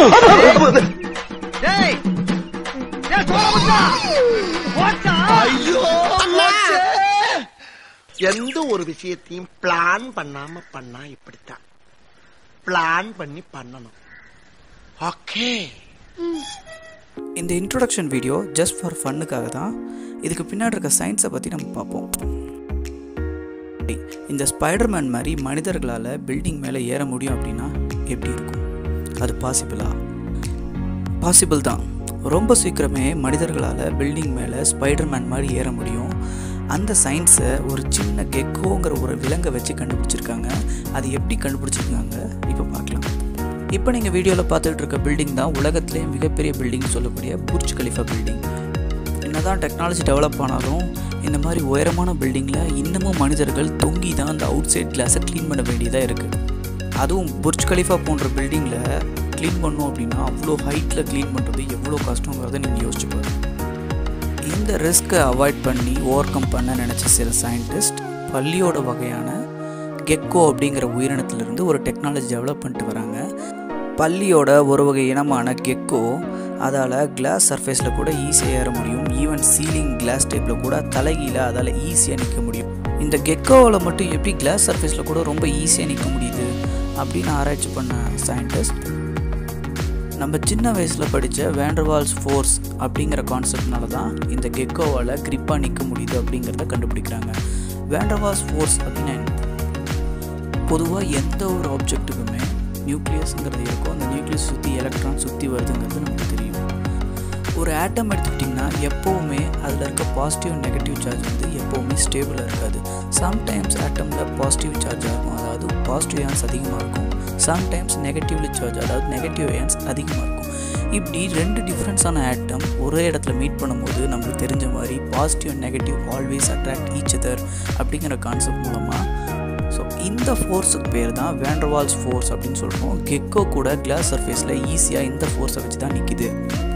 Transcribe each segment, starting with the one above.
டேய் டேய் சோழமுத்தா போச்சா ஐயோ போச்சே. எந்த ஒரு விஷயத்தையும் பிளான் பண்ணாம பண்ணா இப்படித்தான் பிளான் பண்ணி பண்ணணும் ஓகே இந்த இன்ட்ரோடக்ஷன் வீடியோ ஜஸ்ட் ஃபார் ஃபன்னுக்காக தான் இதுக்கு பின்னாடி இருக்க சயின்ஸை பற்றி நம்ம பார்ப்போம் இந்த ஸ்பைடர்மேன் மாதிரி மனிதர்களால் பில்டிங் மேலே ஏற முடியும் அப்படின்னா எப்படி இருக்கும் அது பாசிபிளா பாசிபிள் தான் ரொம்ப சீக்கிரமே மனிதர்களால் பில்டிங் மேலே ஸ்பைடர்மேன் மாதிரி ஏற முடியும் அந்த சயின்ஸை ஒரு சின்ன கெக்கோங்கிற ஒரு விலங்கை வச்சு கண்டுபிடிச்சிருக்காங்க அது எப்படி கண்டுபிடிச்சிருக்காங்க இப்போ பார்க்கலாம் இப்போ நீங்கள் வீடியோவில் பார்த்துட்டு இருக்க பில்டிங் தான் உலகத்திலே மிகப்பெரிய பில்டிங் சொல்லக்கூடிய புர்ஜ் கலிஃபா பில்டிங் என்னதான் டெக்னாலஜி டெவலப் ஆனாலும் இந்த மாதிரி உயரமான பில்டிங்கில் இன்னமும் மனிதர்கள் தொங்கி தான் அந்த அவுட் சைட் கிளாஸை க்ளீன் பண்ண வேண்டியதாக இருக்குது அதுவும் புர்ஜ் கலிஃபா போன்ற பில்டிங்கில் க்ளீன் பண்ணோம் அப்படின்னா அவ்வளோ ஹைட்டில் க்ளீன் பண்ணுறது எவ்வளோ கஷ்டங்கிறத நீங்கள் யோசிச்சு பாருங்க இந்த ரிஸ்க்கை அவாய்ட் பண்ணி ஓவர் கம் பண்ண நினச்ச சில சயின்டிஸ்ட் பள்ளியோட வகையான கெக்கோ அப்படிங்கிற உயிரினத்திலிருந்து ஒரு டெக்னாலஜி டெவலப் பண்ணிட்டு வராங்க பள்ளியோட ஒரு வகை இனமான கெக்கோ அதால் கிளாஸ் சர்ஃபேஸில் கூட ஈஸியாக ஏற முடியும் ஈவன் சீலிங் கிளாஸ் டைப்பில் கூட தலைகீழ அதால் ஈஸியாக நிற்க முடியும் இந்த கெக்கோவில் மட்டும் எப்படி கிளாஸ் சர்ஃபேஸில் கூட ரொம்ப ஈஸியாக நிற்க முடியுது அப்படின்னு ஆராய்ச்சி பண்ண சயின்டிஸ்ட் நம்ம சின்ன வயசில் படித்த வேண்டர்வால்ஸ் ஃபோர்ஸ் அப்படிங்கிற கான்செப்ட்னால தான் இந்த கெக்கோவால் கிரிப்பாக நிற்க முடியுது அப்படிங்கிறத கண்டுபிடிக்கிறாங்க வேண்டர்வால்ஸ் ஃபோர்ஸ் அப்படின்னா என்ன பொதுவாக எந்த ஒரு ஆப்ஜெக்ட்டுக்குமே நியூக்ளியஸ்ங்கிறது இருக்கும் அந்த நியூக்ளியஸ் சுற்றி எலக்ட்ரான் சுற்றி வருதுங்கிறது நமக்கு தெரியும் ஒரு ஆட்டம் எடுத்துக்கிட்டிங்கன்னா எப்போவுமே அதில் இருக்க பாசிட்டிவ் நெகட்டிவ் சார்ஜ் வந்து எப்போவுமே ஸ்டேபிளாக இருக்காது சம்டைம்ஸ் ஆட்டமில் பாசிட்டிவ் சார்ஜ் ஆகும் அதாவது பாசிட்டிவ் ஏன்ஸ் அதிகமாக இருக்கும் சம்டைம்ஸ் நெகட்டிவ்லி சார்ஜ் அதாவது நெகட்டிவ் ஏன்ஸ் அதிகமாக இருக்கும் இப்படி ரெண்டு டிஃப்ரென்ஸான ஆட்டம் ஒரே இடத்துல மீட் பண்ணும்போது நம்மளுக்கு தெரிஞ்ச மாதிரி positive and negative always attract each other அப்படிங்கிற கான்செப்ட் மூலமாக ஸோ இந்த ஃபோர்ஸுக்கு பேர் தான் வேண்டர்வால்ஸ் ஃபோர்ஸ் அப்படின்னு சொல்கிறோம் கெக்கோ கூட கிளாஸ் சர்ஃபேஸில் ஈஸியாக இந்த ஃபோர்ஸை வச்சு தான் நிற்கிது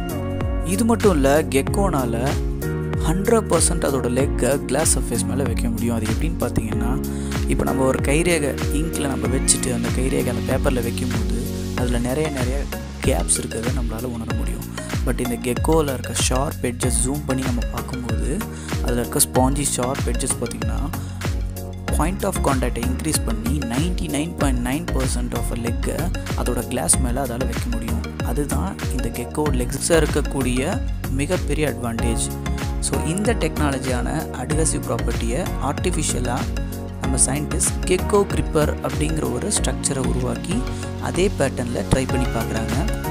இது மட்டும் இல்லை கெக்கோனால் ஹண்ட்ரட் பர்சன்ட் அதோட லெக்கை கிளாஸ் சர்ஃபேஸ் மேலே வைக்க முடியும் அது எப்படின்னு பார்த்தீங்கன்னா இப்போ நம்ம ஒரு கைரேகை இங்கில் நம்ம வச்சுட்டு அந்த கைரேகை அந்த பேப்பரில் வைக்கும்போது அதில் நிறைய நிறைய கேப்ஸ் இருக்கிறத நம்மளால் உணர முடியும் பட் இந்த கெக்கோவில் இருக்க ஷார்ப் எட்ஜஸ் ஜூம் பண்ணி நம்ம பார்க்கும்போது அதில் இருக்க ஸ்பாஞ்சி ஷார்ப் எட்ஜஸ் பார்த்திங்கன்னா பாயிண்ட் ஆஃப் கான்டாக்டை இன்க்ரீஸ் பண்ணி ninety nine point nine percent of லெக்கை அதோட கிளாஸ் மேலே அதால் வைக்க முடியும் அதுதான் இந்த கெக்கோ லெக்ஸாக இருக்கக்கூடிய மிகப்பெரிய அட்வான்டேஜ் ஸோ இந்த டெக்னாலஜியான அட்கசிவ் ப்ராப்பர்ட்டியை ஆர்டிஃபிஷியலாக நம்ம சயின்டிஸ்ட் கெக்கோ கிரிப்பர் அப்படிங்கிற ஒரு ஸ்ட்ரக்சரை உருவாக்கி அதே பேட்டர்னில் ட்ரை பண்ணி பார்க்குறாங்க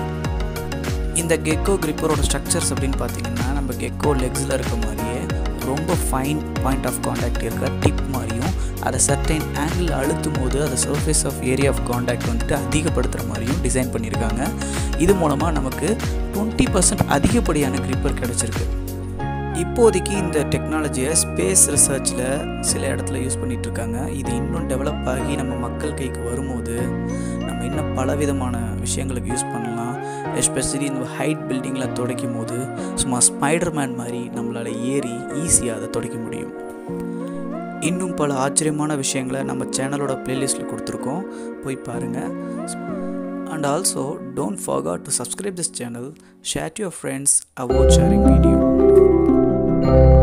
இந்த கெக்கோ கிரிப்பரோட ஸ்ட்ரக்சர்ஸ் அப்படின்னு பார்த்தீங்கன்னா நம்ம கெக்கோ லெக்ஸில் இருக்க மாதிரியே ரொம்ப ஃபைன் பாயிண்ட் ஆஃப் காண்டாக்ட் இருக்க டிப் மாதிரியும் அதை சர்டைன் ஆங்கிள் அழுத்தும் போது அதை surface of area of contact வந்துட்டு அதிகப்படுத்துகிற மாதிரியும் டிசைன் பண்ணியிருக்காங்க இது மூலமாக நமக்கு டுவெண்ட்டி பர்சன்ட் அதிகப்படியான கிரிப்பர் கிடச்சிருக்கு இப்போதைக்கு இந்த டெக்னாலஜியை ஸ்பேஸ் ரிசர்ச்சில் சில இடத்துல யூஸ் பண்ணிகிட்டு இருக்காங்க இது இன்னும் டெவலப் ஆகி நம்ம மக்கள் கைக்கு வரும்போது நம்ம இன்னும் பலவிதமான விஷயங்களுக்கு யூஸ் பண்ணலாம் எஸ்பெஷலி இந்த ஹைட் பில்டிங்கில் துடைக்கும் போது சும்மா ஸ்பைடர்மேன் மாதிரி நம்மளால் ஏறி ஈஸியாக அதை துடைக்க முடியும் இன்னும் பல ஆச்சரியமான விஷயங்களை நம்ம சேனலோட பிளேலிஸ்ட்டில் கொடுத்துருக்கோம் போய் பாருங்கள் and also don't forget to subscribe this channel share to your friends avoid sharing video